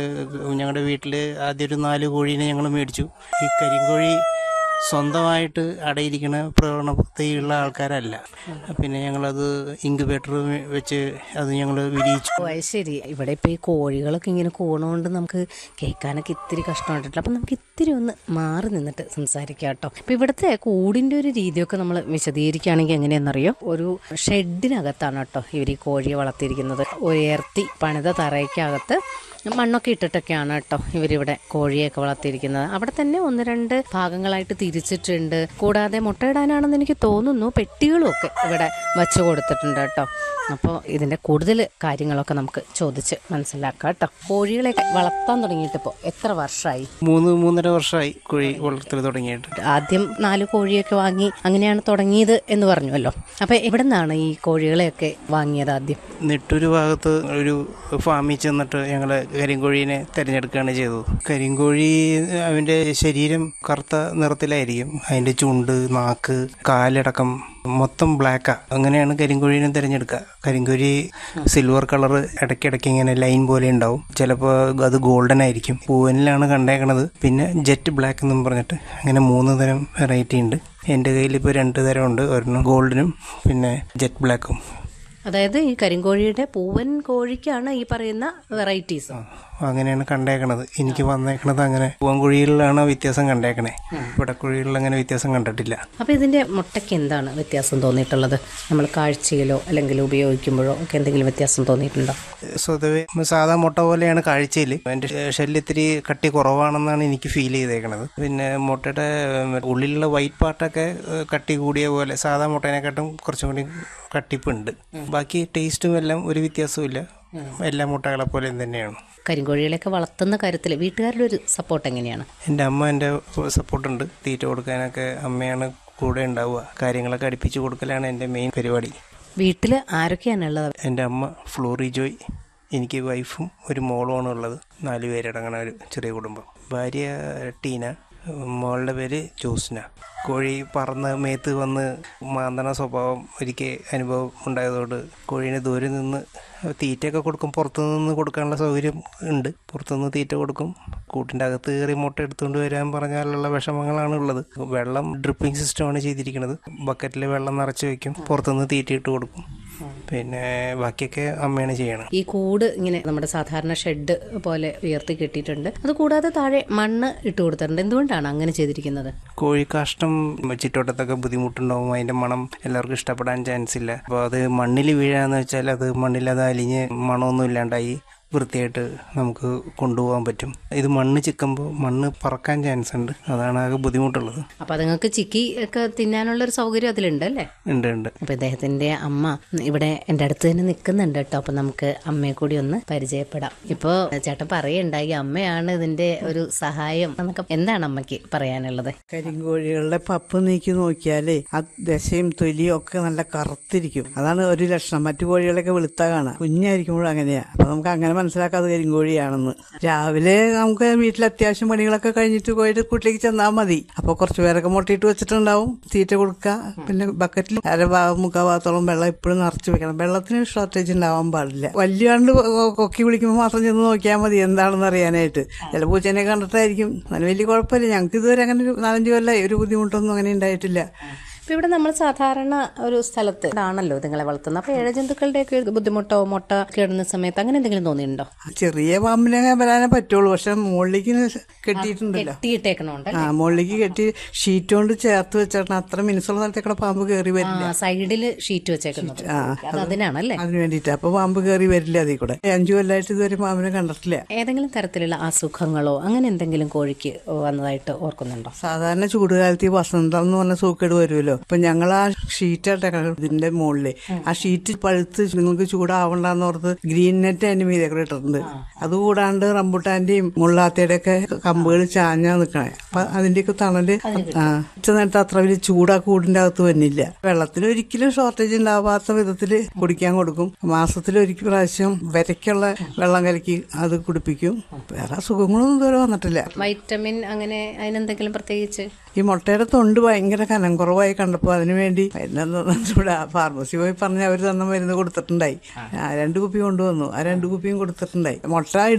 ഞങ്ങളുടെ വീട്ടിൽ ആദ്യം ഒരു നാല് കോഴീനെ ഞങ്ങൾ മേടിച്ചു ഈ കരിങ്കോഴി സ്വന്തമായിട്ട് അടയിരിക്കണ പ്രവണതയുള്ള ആൾക്കാരല്ല പിന്നെ ഞങ്ങളത് ഇൻക്യുബേറ്റർ വെച്ച് അത് ഞങ്ങൾ വിരിയിച്ചു ഓ അത് ശരി ഇവിടെ ഇപ്പോൾ ഈ കോഴികളൊക്കെ ഇങ്ങനെ കൂണുകൊണ്ട് നമുക്ക് കേൾക്കാനൊക്കെ ഇത്തിരി കഷ്ടമായിട്ടില്ല അപ്പം നമുക്ക് ഇത്തിരി ഒന്ന് മാറി നിന്നിട്ട് സംസാരിക്കാം കേട്ടോ അപ്പം ഇവിടുത്തെ കൂടിൻ്റെ ഒരു രീതിയൊക്കെ നമ്മൾ വിശദീകരിക്കുകയാണെങ്കിൽ എങ്ങനെയാണെന്നറിയോ ഒരു ഷെഡിനകത്താണ് കേട്ടോ ഇവർ ഈ കോഴിയെ വളർത്തിയിരിക്കുന്നത് ഉയർത്തി പണിത തറയ്ക്കകത്ത് മണ്ണൊക്കെ ഇട്ടിട്ടൊക്കെയാണ് കേട്ടോ ഇവരിവിടെ കോഴിയൊക്കെ വളർത്തിയിരിക്കുന്നത് അവിടെ തന്നെ ഒന്ന് രണ്ട് ഭാഗങ്ങളായിട്ട് തിരിച്ചിട്ടുണ്ട് കൂടാതെ മുട്ടയിടാനാണെന്ന് എനിക്ക് തോന്നുന്നു പെട്ടികളും ഒക്കെ ഇവിടെ വച്ചു കൊടുത്തിട്ടുണ്ട് കേട്ടോ അപ്പോൾ ഇതിൻ്റെ കൂടുതൽ കാര്യങ്ങളൊക്കെ നമുക്ക് ചോദിച്ച് മനസ്സിലാക്കാം കേട്ടോ കോഴികളെയൊക്കെ വളർത്താൻ തുടങ്ങിയിട്ട് ഇപ്പോൾ എത്ര വർഷമായി മൂന്ന് മൂന്നര വർഷമായി കോഴി വളർത്തൽ തുടങ്ങിയിട്ട് ആദ്യം നാല് കോഴിയൊക്കെ വാങ്ങി അങ്ങനെയാണ് തുടങ്ങിയത് എന്ന് പറഞ്ഞുവല്ലോ അപ്പോൾ എവിടെ നിന്നാണ് ഈ കോഴികളെയൊക്കെ വാങ്ങിയത് ആദ്യം നെട്ടൂര് ഭാഗത്ത് ഒരു ഫാമിൽ ചെന്നിട്ട് ഞങ്ങൾ കരിങ്കോഴീനെ തിരഞ്ഞെടുക്കുകയാണ് ചെയ്തത് കരിങ്കോഴി അവൻ്റെ ശരീരം കറുത്ത നിറത്തിലായിരിക്കും അതിൻ്റെ ചുണ്ട് നാക്ക് കാലടക്കം മൊത്തം ബ്ലാക്കാ അങ്ങനെയാണ് കരിങ്കോഴീനെ തിരഞ്ഞെടുക്കുക കരിങ്കോഴി സിൽവർ കളർ ഇടയ്ക്കിടയ്ക്ക് ഇങ്ങനെ ലൈൻ പോലെ ഉണ്ടാവും ചിലപ്പോൾ അത് ഗോൾഡൻ ആയിരിക്കും പൂവനിലാണ് കണ്ടേക്കണത് പിന്നെ ജെറ്റ് ബ്ലാക്ക് എന്നും പറഞ്ഞിട്ട് അങ്ങനെ മൂന്ന് തരം വെറൈറ്റി ഉണ്ട് എൻ്റെ കയ്യിൽ ഇപ്പോൾ രണ്ട് തരമുണ്ട് ഒരെണ്ണം ഗോൾഡനും പിന്നെ ജെറ്റ് ബ്ലാക്കും അതായത് ഈ കരിങ്കോഴിയുടെ പൂവൻ കോഴിക്കാണ് ഈ പറയുന്ന വെറൈറ്റീസ് അങ്ങനെയാണ് കണ്ടേക്കണത് എനിക്ക് വന്നേക്കണത് അങ്ങനെ പൂവൻകുഴികളിലാണ് വ്യത്യാസം കണ്ടേക്കണേ പിടക്കുഴികളിൽ അങ്ങനെ വ്യത്യാസം കണ്ടിട്ടില്ല അപ്പോൾ ഇതിൻ്റെ മുട്ടയ്ക്ക് എന്താണ് വ്യത്യാസം തോന്നിയിട്ടുള്ളത് നമ്മൾ കാഴ്ചയിലോ അല്ലെങ്കിൽ ഉപയോഗിക്കുമ്പോഴോ ഒക്കെ എന്തെങ്കിലും വ്യത്യാസം തോന്നിയിട്ടുണ്ടോ സ്വതവേ സാധാ മുട്ട പോലെയാണ് കാഴ്ചയിൽ എൻ്റെ ഷെല്ല് ഇത്തിരി കട്ടി കുറവാണെന്നാണ് എനിക്ക് ഫീൽ ചെയ്തേക്കണത് പിന്നെ മുട്ടയുടെ ഉള്ളിലുള്ള വൈറ്റ് പാർട്ടൊക്കെ ഏഹ്, കട്ടി കൂടിയ പോലെ സാധാ മുട്ടേനെക്കാട്ടും കുറച്ചും കൂടി കട്ടിപ്പുണ്ട് ബാക്കി ടേസ്റ്റും എല്ലാം ഒരു വ്യത്യാസവും ഇല്ല എല്ലാ മുട്ടകളെ പോലെയും തന്നെയാണ് കരിങ്കോഴികളെയൊക്കെ വളർത്തുന്ന കാര്യത്തിൽ വീട്ടുകാരുടെ ഒരു സപ്പോർട്ട് എങ്ങനെയാണ് എൻ്റെ അമ്മ എൻ്റെ സപ്പോർട്ടുണ്ട് തീറ്റ കൊടുക്കാനൊക്കെ അമ്മയാണ് കൂടെ ഉണ്ടാവുക കാര്യങ്ങളൊക്കെ അടുപ്പിച്ച് കൊടുക്കലാണ് എൻ്റെ മെയിൻ പരിപാടി വീട്ടിൽ ആരൊക്കെയാണുള്ളത് എൻ്റെ അമ്മ ഫ്ലോറി ജോയ് എനിക്ക് വൈഫും ഒരു മോളുമാണ് ഉള്ളത് നാല് പേരടങ്ങണ ഒരു ചെറിയ കുടുംബം ഭാര്യ ടീന മോളുടെ പേര് ജോസ്ന കോഴി പറന്ന് മേത്ത് വന്ന് മാന്തണ സ്വഭാവം ഒരിക്കൽ അനുഭവം ഉണ്ടായതുകൊണ്ട് കോഴീനെ ദൂരെ നിന്ന് തീറ്റയൊക്കെ കൊടുക്കും പുറത്തു നിന്ന് കൊടുക്കാനുള്ള സൗകര്യം ഉണ്ട് പുറത്തുനിന്ന് തീറ്റ കൊടുക്കും കൂട്ടിൻ്റെ അകത്ത് കയറി മുട്ട എടുത്തുകൊണ്ട് വരാൻ പറഞ്ഞാലുള്ള വിഷമങ്ങളാണ് ഉള്ളത് വെള്ളം ഡ്രിപ്പിംഗ് സിസ്റ്റമാണ് ചെയ്തിരിക്കുന്നത് ബക്കറ്റിൽ വെള്ളം നിറച്ച് വെക്കും പുറത്തുനിന്ന് തീറ്റ ഇട്ട് കൊടുക്കും പിന്നെ ബാക്കിയൊക്കെ അമ്മയാണ് ചെയ്യണം ഈ കൂട് ഇങ്ങനെ നമ്മുടെ സാധാരണ ഷെഡ് പോലെ ഉയർത്തി കെട്ടിയിട്ടുണ്ട് അത് കൂടാതെ താഴെ മണ്ണ് ഇട്ട് കൊടുത്തിട്ടുണ്ട് എന്തുകൊണ്ടാണ് അങ്ങനെ ചെയ്തിരിക്കുന്നത് കോഴി കാഷ്ടം ചുറ്റോട്ടത്തൊക്കെ ബുദ്ധിമുട്ടുണ്ടാവും അതിന്റെ മണം എല്ലാവർക്കും ഇഷ്ടപ്പെടാൻ ചാൻസ് ഇല്ല അപ്പോൾ അത് മണ്ണിൽ വീഴാന്ന് വെച്ചാൽ അത് മണ്ണിൽ അത് അലിഞ്ഞ് മണമൊന്നും ഇല്ലാണ്ടായി വൃത്തിയായിട്ട് നമുക്ക് കൊണ്ടുപോകാൻ പറ്റും ഇത് മണ്ണ് ചിക്കുമ്പോൾ മണ്ണ് പറക്കാൻ ചാൻസ് ഉണ്ട് അതാണ് ആകെ ബുദ്ധിമുട്ടുള്ളത് അപ്പോൾ അതുങ്ങൾക്ക് ചിക്കി ഒക്കെ തിന്നാനുള്ള ഒരു സൗകര്യം അതിലുണ്ട് അല്ലേ ഉണ്ട് ഉണ്ട് അപ്പോൾ ഇദ്ദേഹത്തിൻ്റെ അമ്മ ഇവിടെ എൻ്റെ അടുത്ത് തന്നെ നിൽക്കുന്നുണ്ട് കേട്ടോ അപ്പോൾ നമുക്ക് അമ്മയെ കൂടി ഒന്ന് പരിചയപ്പെടാം ഇപ്പോൾ ചേട്ടൻ പറയുണ്ടായി അമ്മയാണ് ഇതിൻ്റെ ഒരു സഹായം എന്നൊക്കെ എന്താണ് അമ്മയ്ക്ക് പറയാനുള്ളത് കരിങ്കോഴികളുടെ പപ്പ് നീക്കി നോക്കിയാലേ ആ ദശയും തൊലിയും ഒക്കെ നല്ല കറുത്തിരിക്കും അതാണ് ഒരു ലക്ഷണം മറ്റു കോഴികളൊക്കെ വെളുത്ത കാണാം കുഞ്ഞായിരിക്കുമ്പോഴും അങ്ങനെയാ അപ്പൊ നമുക്ക് അങ്ങനെ മനസ്സിലാക്കാതെ കരിങ്കോഴിയാണെന്ന് രാവിലെ നമുക്ക് വീട്ടിൽ അത്യാവശ്യം പണികളൊക്കെ കഴിഞ്ഞിട്ട് കോഴിയുടെ കൂട്ടിലേക്ക് ചെന്നാൽ മതി അപ്പൊ കുറച്ചു പേരൊക്കെ മുട്ടയിട്ട് വെച്ചിട്ടുണ്ടാവും തീറ്റ കൊടുക്കുക പിന്നെ ബക്കറ്റിൽ അര ഭാഗം മുക്കാൽ ഭാഗത്തോളം വെള്ളം എപ്പോഴും നിറച്ച് വെക്കണം വെള്ളത്തിന് ഷോർട്ടേജ് ഉണ്ടാവാൻ പാടില്ല വലിയാണ്ട് കൊക്കി വിളിക്കുമ്പോൾ മാത്രം ചെന്ന് നോക്കിയാൽ മതി എന്താണെന്ന് അറിയാനായിട്ട് ചില പൂച്ചേനെ കണ്ടിട്ടായിരിക്കും അതിന് വലിയ കുഴപ്പമില്ല ഞങ്ങൾക്ക് ഇതുവരെ അങ്ങനെ ഒരു നാലഞ്ച് കൊല്ലം ഒരു ബുദ്ധിമുട്ടൊന്നും അങ്ങനെ ഉണ്ടായിട്ടില്ല ഇപ്പൊ ഇവിടെ നമ്മൾ സാധാരണ ഒരു സ്ഥലത്ത് ആണല്ലോ ഇതുങ്ങളെ വളർത്തുന്നത് അപ്പൊ ഇഴജന്തുക്കളുടെയൊക്കെ ഒരു ബുദ്ധിമുട്ടോ മുട്ട കിടുന്ന സമയത്ത് അങ്ങനെ എന്തെങ്കിലും തോന്നിയിട്ടുണ്ടോ ആ ചെറിയ പാമ്പിനെ വരാനേ പറ്റുള്ളൂ പക്ഷെ മുകളിലേക്ക് കെട്ടിയിട്ടുണ്ടല്ലോ കെട്ടിയിട്ടേക്കണോണ്ട് ആ മുകളിലേക്ക് കെട്ടി ഷീറ്റ് കൊണ്ട് ചേർത്ത് വെച്ചിട്ട് അത്ര മിനുസുള്ള സ്ഥലത്തേക്കൂടെ പാമ്പ് കയറി വരില്ല സൈഡില് ഷീറ്റ് വെച്ചേക്കുന്നത് ആ അത് അതിനാണല്ലേ അതിന് വേണ്ടിയിട്ട് അപ്പൊ പാമ്പ് കയറി വരില്ല അതിൽ കൂടെ അഞ്ചു കൊല്ലമായിട്ട് ഇതുവരെ പാമ്പിനെ കണ്ടിട്ടില്ല ഏതെങ്കിലും തരത്തിലുള്ള അസുഖങ്ങളോ അങ്ങനെ എന്തെങ്കിലും കോഴിക്ക് വന്നതായിട്ട് ഓർക്കുന്നുണ്ടോ സാധാരണ ചൂടുകാലത്ത് ഈ വസന്തം എന്ന് പറഞ്ഞ സൂക്കേട് വരുമല്ലോ അപ്പൊ ഞങ്ങൾ ആ ഷീറ്റ് ഇതിന്റെ മുകളില് ആ ഷീറ്റ് പഴുത്ത് നിങ്ങൾക്ക് ചൂടാവണ്ടെന്ന് ഓർത്ത് ഗ്രീൻ നെറ്റ് അതിന്റെ മീതെ കൂടെ ഇട്ടിട്ടുണ്ട് അതുകൂടാണ്ട് റംബുട്ടാന്റെയും മുള്ളാത്തയുടെ ഒക്കെ കമ്പുകൾ ചാഞ്ഞാ നിക്കണേ അപ്പൊ അതിന്റെയൊക്കെ തണല് ആ ഉച്ച നേരത്തെ അത്ര വലിയ ചൂടാ കൂടിന്റെ അകത്ത് വന്നില്ല വെള്ളത്തിന് ഒരിക്കലും ഷോർട്ടേജ് ഉണ്ടാവാത്ത വിധത്തിൽ കുടിക്കാൻ കൊടുക്കും മാസത്തിൽ ഒരിക്കൽ പ്രാവശ്യം വരയ്ക്കുള്ള വെള്ളം കലക്കി അത് കുടിപ്പിക്കും വേറെ അസുഖങ്ങളൊന്നും ഇതുവരെ വന്നിട്ടില്ല വൈറ്റമിൻ അങ്ങനെ അതിനെന്തെങ്കിലും പ്രത്യേകിച്ച് ഈ മുട്ടയുടെ തൊണ്ട് ഭയങ്കര കനം കുറവായി കണ്ടപ്പോൾ അതിനു വേണ്ടി ഇവിടെ ഫാർമസി പോയി പറഞ്ഞ് അവർ തന്ന മരുന്ന് കൊടുത്തിട്ടുണ്ടായി ആ രണ്ട് കുപ്പി കൊണ്ടുവന്നു ആ രണ്ട് കുപ്പിയും കൊടുത്തിട്ടുണ്ടായി മുട്ട